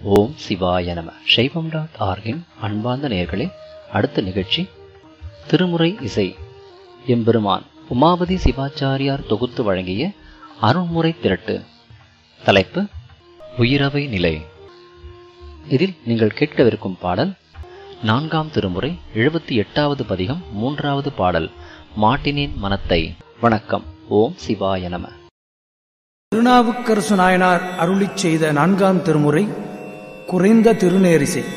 ஓம் சிவாய நம சைவம் டாட் ஆர்கின் அன்பார்ந்த நேயர்களே அடுத்த நிகழ்ச்சி திருமுறை இசை எம்பெருமான் உமாபதி சிவாச்சாரியார் தொகுத்து வழங்கிய அருள்முறை திரட்டு தலைப்பு உயிரவை நிலை இதில் நீங்கள் கேட்கவிருக்கும் பாடல் நான்காம் திருமுறை எழுபத்தி எட்டாவது பதிகம் மூன்றாவது பாடல் மாட்டினேன் மனத்தை வணக்கம் ஓம் சிவாய நம திருநாவுக்கரசு நாயனார் அருளிச் செய்த நான்காம் திருமுறை குறைந்த திருநேரிசை